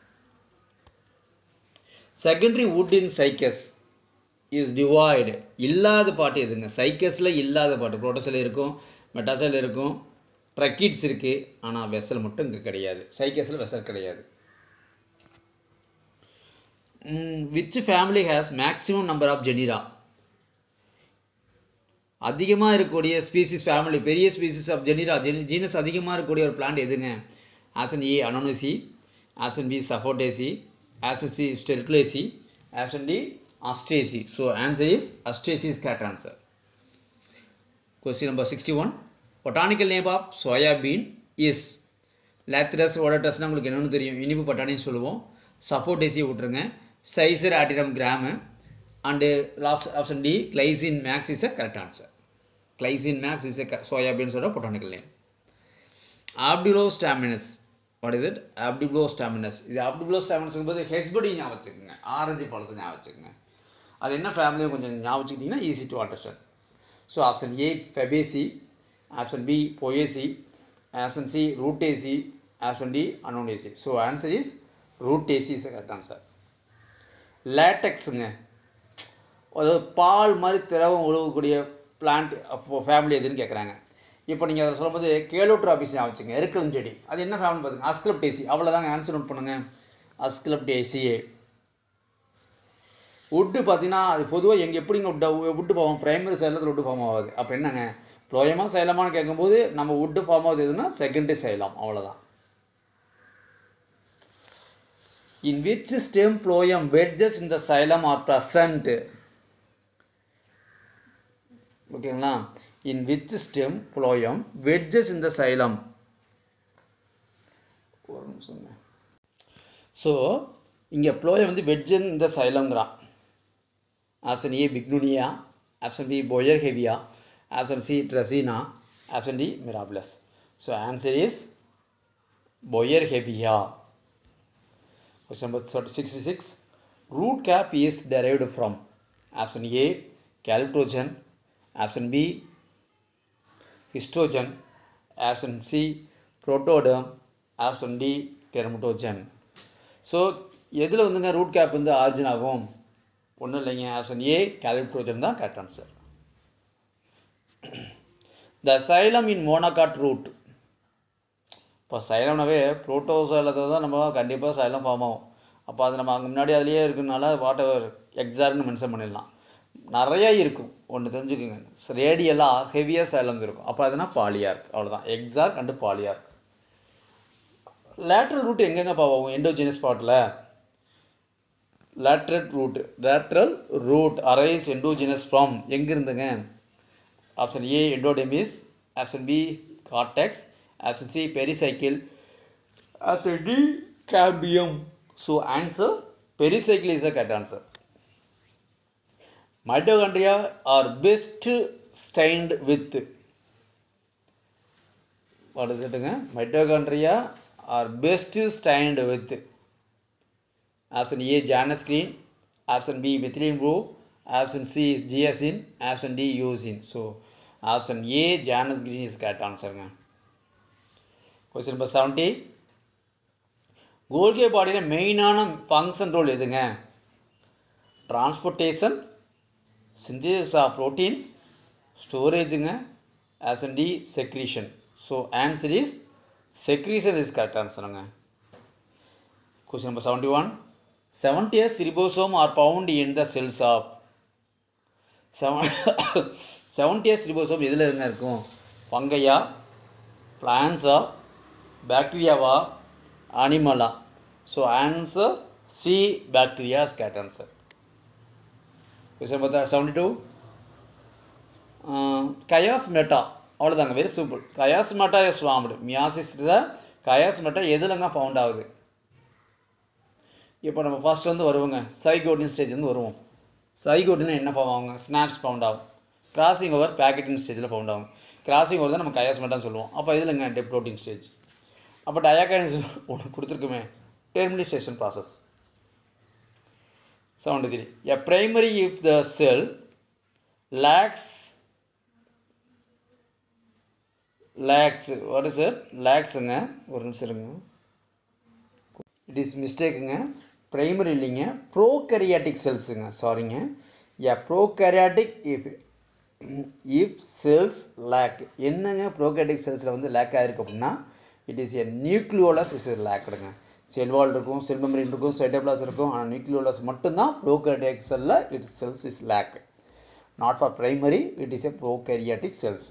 secondary wood in Cycas is devoid இல்லாத பாட்டு எதுங்க சைக்கஸில் இல்லாத பாட்டு புரோட்டோசல் இருக்கும் மெட்டாசல் இருக்கும் ட்ரக்கிட்ஸ் இருக்குது ஆனால் வெசல் மட்டும் இங்கே கிடையாது சைக்கஸில் வெசல் கிடையாது which family has maximum number of genera அதிகமாக இருக்கக்கூடிய ஸ்பீசிஸ் ஃபேமிலி பெரிய species of genera gene genus அதிகமாக இருக்கக்கூடிய ஒரு பிளான்ட் எதுங்க option A Annonaceae option B Sapotaceae option C Sterculiaceae option D Asteraceae so answer is Asteraceae is correct answer question number sixty one botanical name of soybean is Lathyrus ஓடட்டஸ்னால் உங்களுக்கு என்னென்னு தெரியும் இனிப்பு பட்டாணின்னு சொல்லுவோம் சப்போட்டேசி விட்ருங்க Cicer ஆட்டிரம் gram and labs option D Glycine max is a correct answer Glycine max is a சோயாபீன்ஸோட botanical name obdiplostemonous what is it obdiplostemonous இது ஆப்டிப்ளோ ஸ்டாமினஸ் போது ஹெச்படி ஞாபகம் வச்சுக்கோங்க ஆரஞ்சு பழத்தை ஞாபகம் வச்சுக்கோங்க அது என்ன ஃபேமிலியும் கொஞ்சம் ஞாபகம் வச்சுக்கிட்டிங்கன்னா easy to understand so option A Fabaceae option B Poaceae option C Rutaceae option D Annonaceae so answer is Rutaceae is correct answer லேட்டக்ஸுங்க அதாவது பால் மாதிரி திரவம் ஒழுகக்கூடிய பிளான்ட் ஃபேமிலி எதுன்னு கேட்குறாங்க இப்போ நீங்கள் அதை சொல்லும்போது கேலோட்ராபிஸ் வச்சுங்க எருக்கலம் செடி அது என்ன ஃபேமிலி பார்த்துங்க அஸ்கிலப்டேசி அவ்வளோதாங்க ஆன்சர் நோட் பண்ணுங்கள் அஸ்கிலப்டேசியே வுட்டு பார்த்தீங்கன்னா அது பொதுவாக எங்கே எப்படிங்க உட்டை வுட்டு ஃபார்ம் பிரைமரி சைலத்தில் வுட்டு ஃபார்ம் ஆகாது அப்போ என்னங்க ப்ளோயமாக சைலமானு கேட்கும்போது நம்ம வுட்டு ஃபார்ம் ஆகுது எதுனா செகண்டரி சைலம் அவ்வளோதான் in which stem phloem wedges இந்த சைலம் ஆர் ப்ரசன்ட் ஓகேங்களா in which stem phloem wedges இந்த சைலம் ஒரு நிமிஷங்க ஸோ இங்கே ப்ளோயம் வந்து வெட்ஜன் இந்த சைலங்கிறான் option A Bignonia option B Boerhavia option C Dracaena option D Mirabilis so answer is Boerhavia Question number 66. Root cap is derived from option A calyptogen, option B histogen, option C protoderm, option D termitogen. So எதில் வந்துங்க root gap வந்து origin ஆகும் ஒன்றும் இல்லைங்க option A calyptrogen தான் correct answer the xylem in monocot root இப்போ சைலம்னாவே புரோட்டோசைலத்தை தான் நம்ம கண்டிப்பாக சைலம் ஃபார்ம் ஆகும் அப்போ அது நம்ம அங்கே முன்னாடி அதுலேயே இருக்குனால வாட் எவர் எக்ஸாக்ட்னு மென்ஷன் பண்ணிடலாம் நிறைய இருக்கும் ஒன்று தெரிஞ்சுக்கோங்க ரேடியலாக ஹெவியாக சைலம்ஸ் இருக்கும் அப்போ அதுனா பாலியார்க் அவ்வளோதான் exact and polyarch lateral root எங்கெங்க போகும் எண்டோஜினஸ் பாட்டில் lateral root lateral root arise endogenous from எங்கேருந்துங்க option A endodermis option B cortex option C pericycle option D cambium so answer pericycle is a correct answer mitochondria are best stained with what is இட்டுங்க mitochondria are best stained with option A Janus green option B methylene blue option C ஜியசின் option D eosin so option A Janus green is correct ஆன்சருங்க question number seventy Golgi பாடியில் மெயினான function role எதுங்க transportation synthesis of proteins ஸ்டோரேஜுங்க option D secretion so answer is secretion is correct ஆன்சருங்க question number seventy one seventy years ribosome are found in the cells of seven seventy years ribosome எதில் இருங்க இருக்கும் பங்கையா பிளான்ஸா பாக்டீரியாவா அனிமலா so answer C bacteria is correct answer question number seventy two chiasmata அவ்வளோதாங்க very simple chaos meta is formed மியாசிஸில் chiasmata எதுலங்க ஃபவுண்ட் ஆகுது இப்போ நம்ம ஃபர்ஸ்ட் வந்து வருவோங்க சைகோட்டின் ஸ்டேஜ் வந்து வருவோம் சைகோட்டின் என்ன ஃபார்ம் ஆகுங்க ஸ்னாப்ஸ் ஃபவுண்ட் ஆகும் கிராசிங் ஓவர் பேக்கெட்டிங் ஸ்டேஜில் ஃபவுண்ட் ஆகும் கிராசிங் ஓவர் தான் நம்ம கயாஸ் மெட்டான்னு சொல்லுவோம் அப்போ இதுலங்க டெப்ரோட்டின் ஸ்டேஜ் அப்போ டயாகைன்ஸ் ஒன்று கொடுத்துருக்குமே terminalisation process seventy three a primary if the cell lacks lacks what is it லேக்ஸுங்க ஒரு நிமிஷம் இருங்க இட் இஸ் மிஸ்டேக்குங்க ப்ரைமரி இல்லைங்க ப்ரோகரியாட்டிக் செல்ஸுங்க சாரிங்க a prokaryotic if if cells lack என்னங்க ப்ரோகரியாட்டிக் செல்ஸில் வந்து லேக் ஆகிருக்கு அப்படின்னா it is a nucleolus is லேக்டுங்க செல் வால் இருக்கும் செல் மெமரின் இருக்கும் சைட்டோபிளாஸ் இருக்கும் ஆனால் நியூக்ளியோலஸ் மட்டும்தான் ப்ரோகரியாட்டிக் செல்லில் it cells is lack not for primary it is a prokaryotic cells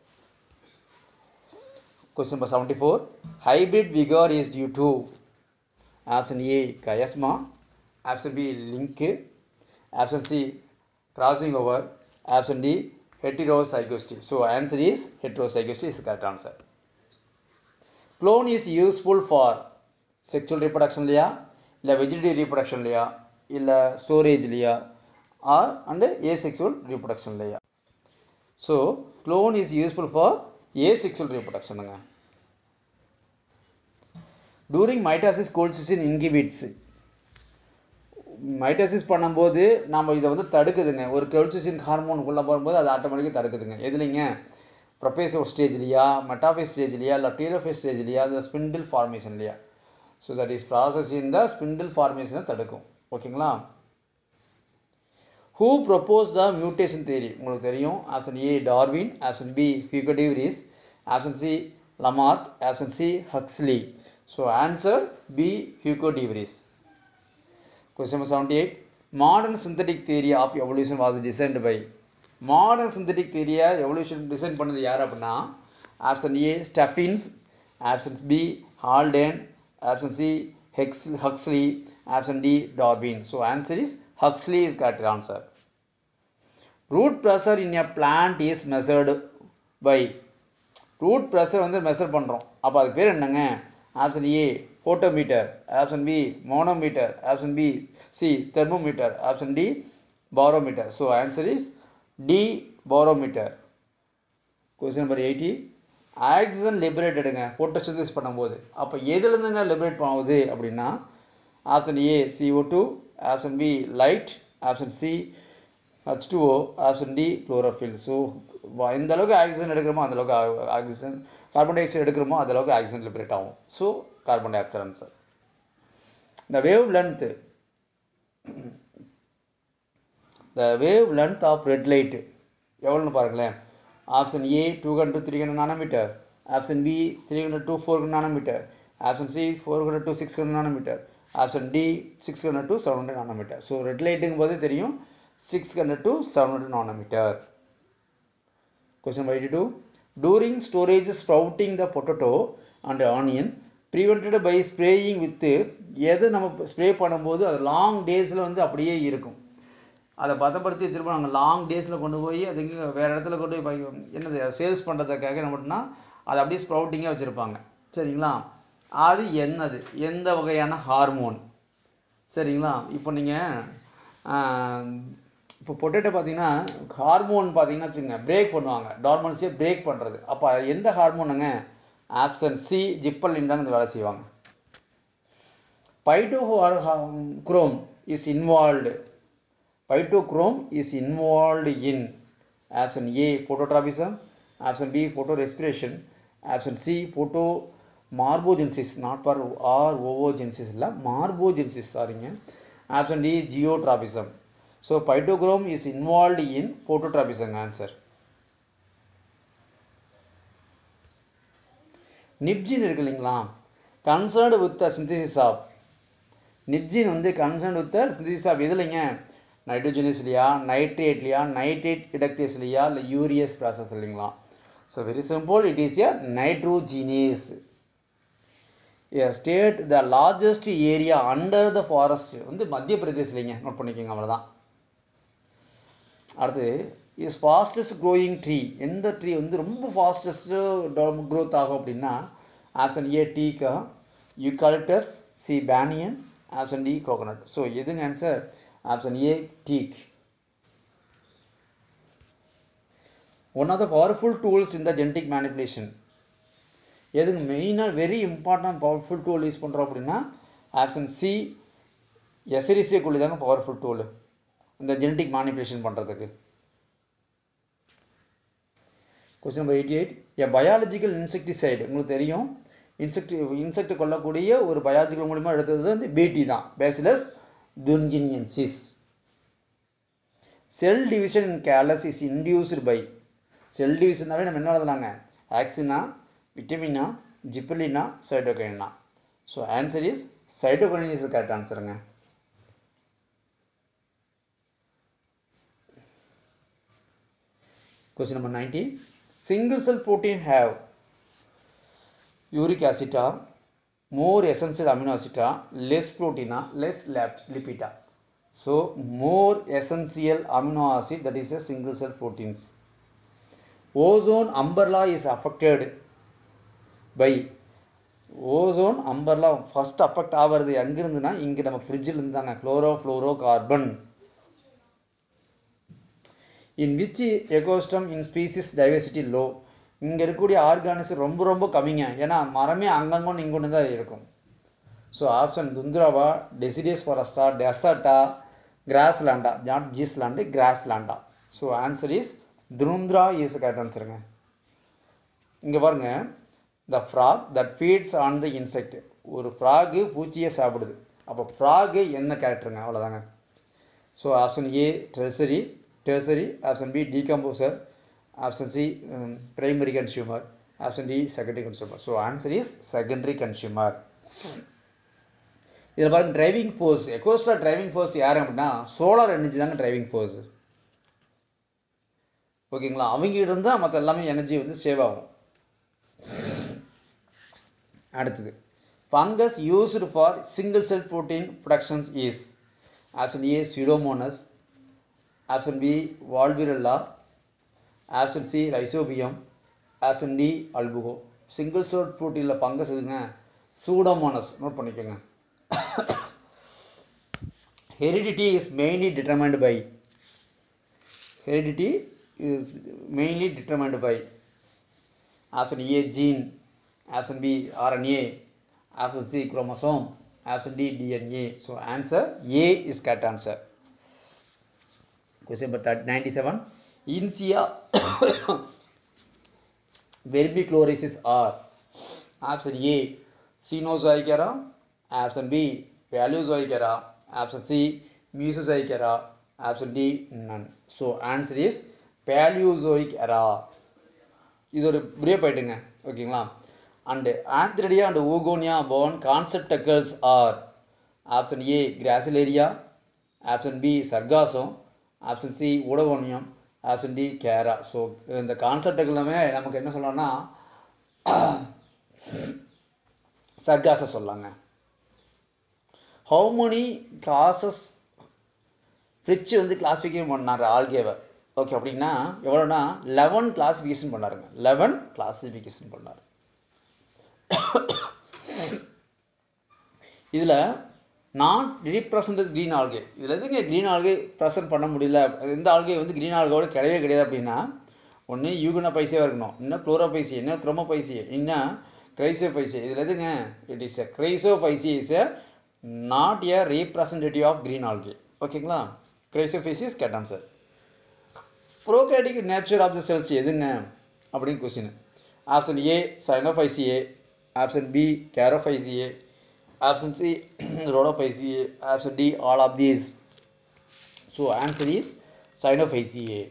Question number 74. Hybrid vigor is due to option A chiasma, option B link, option C crossing over, option D heterozygosity. So answer is heterozygosity is the correct answer. Clone is useful for sexual reproduction இல்லையா இல்லை vegetative reproduction இல்லையா இல்லை storage இல்லையா or and asexual reproduction இல்லையா so clone is useful for asexual reproduction தாங்க during mitosis colchicine inhibits mitosis பண்ணும்போது நம்ம இதை வந்து தடுக்குதுங்க ஒரு கோல்சிசின் ஹார்மோனுக்குள்ளே போகும்போது அது ஆட்டோமேட்டிக்காக தடுக்குதுங்க எதுலைங்க ப்ரொபேசிவ் ஸ்டேஜ்லையா மெட்டாஃபேஸ் ஸ்டேஜ்லையா இல்லை டீரோஃபேஸ் ஸ்டேஜ்லையா இல்லை ஸ்பிண்டில் ஃபார்மேஷன்லையா so that is process in the spindle ஃபார்மேஷனை தடுக்கும் ஓகேங்களா who propose the mutation theory உங்களுக்கு தெரியும் option A Darwin option B Hugo de Vries option C Lamarck option C Huxley so answer B Hugo de Vries question number seventy eight modern synthetic theory of evolution was designed by modern synthetic தியரியை evolution design பண்ணது யார் அப்படின்னா option A Stebbins option B Haldane option C ஹெக்ஸ் Huxley option D Darwin so answer is Huxley is correct answer root pressure in a plant is measured by root pressure வந்து measure பண்ணுறோம் அப்போ அதுக்கு பேர் என்னங்க option A photometer option B manometer option B C thermometer option D barometer so answer is D barometer question number eighty oxygen லிபரேட்டடுங்க photosynthesis பண்ணும்போது அப்போ எதுலேருந்துங்க லிபரேட் ஆகுது அப்படின்னா option A CO two option B light option C H two O option D chlorophyll so எந்த அளவுக்கு oxygen எடுக்கிறோமோ அந்த அளவுக்கு ஆக்சிஜன் கார்பன் டை ஆக்சைடு எடுக்கிறோமோ அந்த அளவுக்கு ஆக்சிஜன் லிபரேட் ஆகும் so carbon dioxide answer இந்த wavelength the wavelength of red light எவ்வளோன்னு பாருங்களேன் option A two hundred three hundred nanometre option B three hundred to four hundred nanometre option C four hundred to six hundred nanometre option D six hundred to seven hundred nanometre so red லைட்டுங்கும் போது தெரியும் six hundred to seven hundred nanometre question number eighty two touring storage sprouting the potato and onion prevented by spraying with எது நம்ம spray பண்ணும்போது அது long டேஸில் வந்து அப்படியே இருக்கும் அதை பதப்படுத்தி வச்சுருப்போம் நாங்கள் லாங் டேஸில் கொண்டு போய் அது இங்கே வேறு இடத்துல கொண்டு போய் பை- என்னது சேல்ஸ் பண்ணுறதுக்காக என்ன பண்ணால் அதை அப்படியே ஸ்ப்ரவுட்டிங்காக வச்சுருப்பாங்க சரிங்களா அது என்னது எந்த வகையான ஹார்மோன் சரிங்களா இப்போ நீங்கள் இப்போ பொட்டேட்டோ பார்த்தீங்கன்னா ஹார்மோன் பார்த்தீங்கன்னா வச்சுங்க பிரேக் பண்ணுவாங்க டார்மன்ஸியை பிரேக் பண்ணுறது அப்போ எந்த ஹார்மோனுங்க ஆப்ஷன் சி ஜிப்பல்லின் தாங்க இந்த வேலை செய்வாங்க phytochrome is involved phytochrome is involved in option A phototropism option B photorespiration option C photomorphogenesis not for or ovogenesis இல்லை morphogenesis சாரிங்க option D geotropism so phytochrome is involved in phototropism answer nif gene இருக்கு இல்லைங்களா concerned with the synthesis of nif gene வந்து concern with the synthesis of எதுலைங்க நைட்ரோஜனிஸ்லையா நைட்ரேட்லையா nitrate டிடக்டேஸ்லையா இல்லை யூரியஸ் ப்ராசஸ் இல்லைங்களா so very simple it is a nitrogenase state the largest area under the forest வந்து மத்திய பிரதேசிலிங்க நோட் பண்ணிக்கோங்க அவ்வளோதான் அடுத்து இஸ் ஃபாஸ்டஸ்ட் க்ரோயிங் ட்ரீ எந்த ட்ரீ வந்து ரொம்ப ஃபாஸ்டஸ்ட்டு க்ரோத் ஆகும் அப்படின்னா ஆப்ஷன் ஏ டீக்கா eucalyptus C banyan option D coconut so எதுங்க answer option A teak one of the powerful tools இந்த ஜெனட்டிக் மேனிப்புலேஷன் எதுங்க மெயினாக very important powerful tool use பண்ணுறோம் அப்படின்னா ஆப்ஷன் சி எஸ்ரிசிய குழி தாங்க பவர்ஃபுல் டூல் இந்த genetic manipulation பண்ணுறதுக்கு question number eighty eight a biological insecticide உங்களுக்கு தெரியும் இன்செக்ட் இன்செக்ட் கொல்லக்கூடிய ஒரு பயாலஜிக்கல் மூலிமா எடுத்தது வந்து பிடி தான் Bacillus thuringiensis cell division in callus is induced by cell டிவிஷன்னாவே நம்ம என்ன எழுதலாங்க ஆக்சினா விட்டமினா ஜிப்பலினா சைட்டோகைனா so answer is cytokinin is correct ஆன்சருங்க Question number 90. Single cell protein have uric acid, more essential amino acid, less protein, less lap- lipid. So, more essential amino acid that is a single cell proteins. Ozone umbrella is affected by ozone umbrella first affect ஆகிறது எங்கேருந்துன்னா இங்கே நம்ம ஃப்ரிட்ஜில் இருந்தாங்க chlorofluorocarbon in which ecosystem in species diversity low இங்கே இருக்கக்கூடிய organism ரொம்ப ரொம்ப கம்மிங்க ஏன்னா மரமே அங்கங்கொன்று இங்கொன்று தான் இருக்கும் ஸோ ஆப்ஷன் துந்துராவா டெசிடியஸ் ஃபாரஸ்டா டெசர்ட்டா கிராஸ் லேண்டா நாட் ஜீஸ் லேண்டு கிராஸ் லேண்டா so answer is tundra is correct ஆன்சருங்க இங்கே பாருங்க the frog that feeds on the insect ஒரு ஃப்ராகு பூச்சியை சாப்பிடுது அப்போ ஃப்ராகு என்ன கேரக்டருங்க அவ்வளோதாங்க so option A tertiary tertiary option B decomposer option C primary consumer option D secondary consumer so answer is secondary consumer இதில் பாருங்க டிரைவிங் ஃபோர்ஸ் எக்கோஸ்டா டிரைவிங் ஃபோர்ஸ் யார் அப்படின்னா சோலார் எனர்ஜி தாங்க டிரைவிங் ஃபோர்ஸ் ஓகேங்களா அவங்க இருந்தால் மற்ற எல்லாமே எனர்ஜி வந்து சேவ் ஆகும் அடுத்தது fungus used for single cell protein productions is option A Pseudomonas option B Volvariella option C Rhizobium option D Albugo single cell ப்ரோட்டீனில் ஃபங்கஸ் எதுங்க சூடோமோனஸ் நோட் பண்ணிக்கோங்க heredity is mainly determined by heredity is mainly determined by option A gene option B RNA option C chromosome option D DNA so answer A is correct answer question number 97 insia verbichlorosis are option a cenozoic era option b paleozoic era option c mesozoic era option d none so answer is paleozoic era இது ஒரு பிரேப் ஆயிட்டுங்க ஓகேங்களா and antheridia and oogonia போன் conceptacles are option A Gracilaria option B Sargassum option C Oedogonium option D Chara so இந்த concept எல்லாமே நமக்கு என்ன சொல்லலாம்னா சர்காச சொல்லாங்க ஹவு many கிளாஸஸ் ஃப்ரிட்ஜ் வந்து கிளாஸிஃபிகேஷன் பண்ணார் ஆல்கேவை ஓகே அப்படின்னா எவ்வளோனா லெவன் கிளாஸிஃபிகேஷன் பண்ணாருங்க லெவன் கிளாஸிஃபிகேஷன் பண்ணார் இதில் நான் ரீப்ரசன்ட் க்ரீன் ஆல்கே இதில் எதுங்க க்ரீன் ஆல்கே ப்ரெசென்ட் பண்ண முடியல இந்த ஆல்கே வந்து க்ரீன் ஆல்கோட கிடையவே கிடையாது அப்படின்னா ஒன்று யூகுன பைசியாக இருக்கணும் இன்னும் குளோரோ பைசி இன்னும் குரோமோ பைசி இன்னும் கிரைசோ பைசி இதில் எதுங்க it is a Chrysophyceae is a not a representative of green algae ஓகேங்களா Chrysophyceae correct answer prokaryotic nature of the cells எதுங்க அப்படின்னு question option A Cyanophyceae option B Charophyceae option C Rhodophyceae option D all of these so answer is Cyanophyceae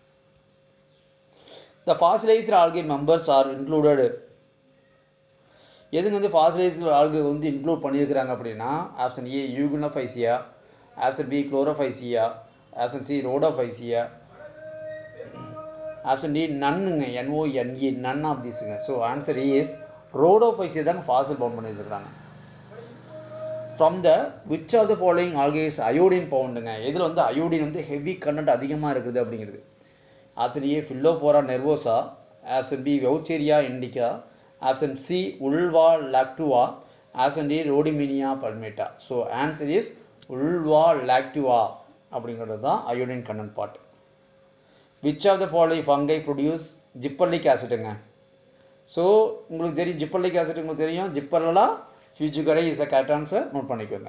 the fossilized algae members are included எதுங்க வந்து fossilized algae வந்து include பண்ணியிருக்கிறாங்க அப்படின்னா option A Euglenophyceae option B Chlorophyceae option C ரோடோஃபைசியா option D நன்னுங்க N O N E none of திஸுங்க so answer is Rhodophyceae தாங்க fossil found பண்ணி வச்சுருக்காங்க from the which of the following algaes iodine பவுண்டுங்க இதில் வந்து அயோடின் வந்து ஹெவி கண்டென்ட் அதிகமாக இருக்குது அப்படிங்கிறது option A Phyllophora nervosa option B Vaucheria indica option C Ulva lactuca option D Rhodymenia palmata so answer is Ulva lactuca அப்படிங்கிறது தான் iodine content part which of the following fungi produce gibberellic ஆசிட்டுங்க so உங்களுக்கு தெரியும் gibberellic acid உங்களுக்கு தெரியும் Gibberella fujikuroi is a correct answer note பண்ணிக்கோங்க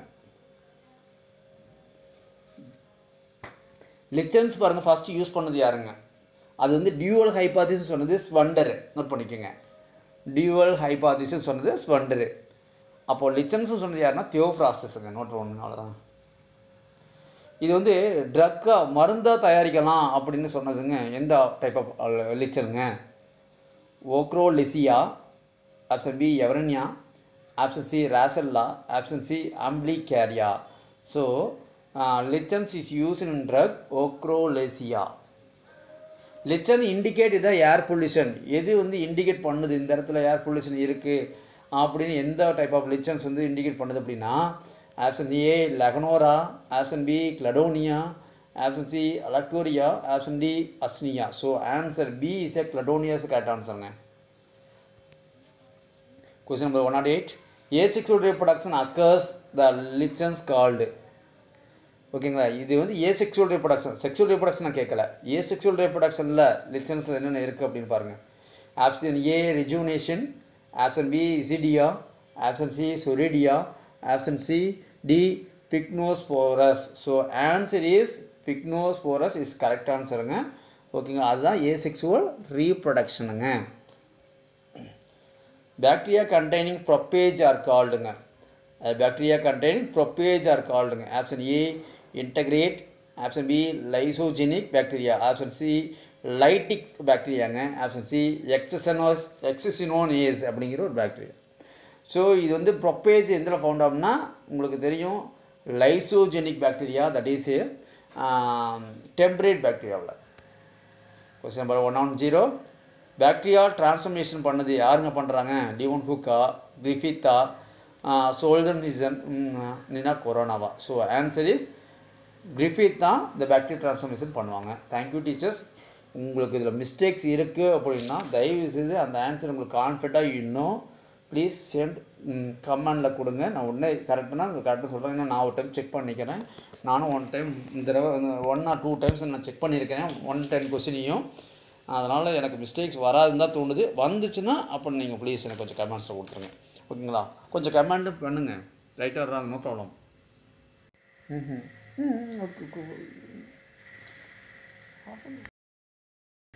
lichens பாருங்கள் first use பண்ணது யாருங்க அது வந்து டியூவல் ஹைபாதிஸ் சொன்னது ஸ்வண்டரு நோட் பண்ணிக்கோங்க டியூவல் ஹைபாதிஸ் சொன்னது ஸ்வண்டரு அப்போது லிச்சன்ஸ் சொன்னது யாருன்னா தியோப்ராசஸ்ங்க நோட் ஒன்று அவ்வளோதான் இது வந்து ட்ரக்காக மருந்தாக தயாரிக்கலாம் அப்படின்னு சொன்னதுங்க எந்த டைப் ஆஃப் லிச்சனுங்க Ochrolechia option B Evernia option C Roccella option C Umbilicaria so lichens is use in drug Ochrolechia lichen indicate இதான் ஏர் பொல்யூஷன் எது வந்து இண்டிகேட் பண்ணுது இந்த இடத்துல ஏர் பொல்யூஷன் இருக்குது அப்படின்னு எந்த டைப் ஆஃப் லிச்சன்ஸ் வந்து இண்டிகேட் பண்ணுது அப்படின்னா option A Lecanora option B Cladonia option C Alectoria option D Usnea so answer B is a Cladonias correct ஆன்சருங்க question number one nought eight asexual reproduction occurs the lichens called ஓகேங்களா இது வந்து asexual reproduction sexual reproduction நான் கேட்கல ஏ sexual ரீப்ரொடக்ஷனில் லிச்சன்ஸில் என்னென்ன இருக்குது அப்படின்னு பாருங்கள் option A regeneration option B isidia option C soredia option C D pycnospores so answer is pycnospores is correct ஆன்சருங்க ஓகேங்களா அதுதான் ஏ செக்ஷுவல் ரீப்ரொடக்ஷனுங்க பாக்டீரியா கண்டெய்னிங் ப்ரொப்பேஜ் ஆர் கால்டுங்க பாக்டீரியா கண்டெய்னிங் ப்ரொப்பேஜ் ஆர் கால்டுங்க option A integrate option B lysogenic bacteria option C lytic பாக்டீரியாங்க option C எக்ஸசனோஸ் எக்ஸசினோனேஸ் அப்படிங்கிற ஒரு பாக்டீரியா ஸோ இது வந்து ப்ரொப்பேஜ் எந்தில் ஃபவுண்ட் ஆகும்னா உங்களுக்கு தெரியும் lysogenic bacteria that is temperate பாக்டீரியாவில் question number one one zero bacteria transformation பண்ணது யாருங்க பண்ணுறாங்க டிவோன் ஹூக்கா கிரிஃபித்தா சோல்டனிசன் நினா கொரோனாவா ஸோ ஆன்சர் இஸ் கிரிஃபித் தான் இந்த பாக்டீரியா டிரான்ஸ்ஃபர்மேஷன் பண்ணுவாங்க தேங்க்யூ டீச்சர்ஸ் உங்களுக்கு இதில் மிஸ்டேக்ஸ் இருக்குது அப்படின்னா தயவு செய்து அந்த ஆன்சர் உங்களுக்கு கான்ஃபிடண்ட்டாக இன்னும் ப்ளீஸ் சென்ட் கமெண்டில் கொடுங்க நான் உடனே கரெக்டாக உங்களுக்கு கரெக்டாக சொல்கிறேன் ஏன்னா நான் ஒரு டைம் செக் பண்ணிக்கிறேன் நானும் ஒன் டைம் இந்த தடவை ஒன் ஆர் டூ டைம்ஸ் நான் செக் பண்ணியிருக்கிறேன் ஒன் டென் கொஸ்டினையும் அதனால் எனக்கு மிஸ்டேக்ஸ் வராதுன்னு தான் தோணுது வந்துச்சுன்னா அப்போ நீங்கள் ப்ளீஸ் எனக்கு கொஞ்சம் கமெண்ட்ஸில் கொடுத்துருங்க ஓகேங்களா கொஞ்சம் கமெண்ட் பண்ணுங்கள் ரைட்டாக ராங் நோ ப்ராப்ளம் ம் ம்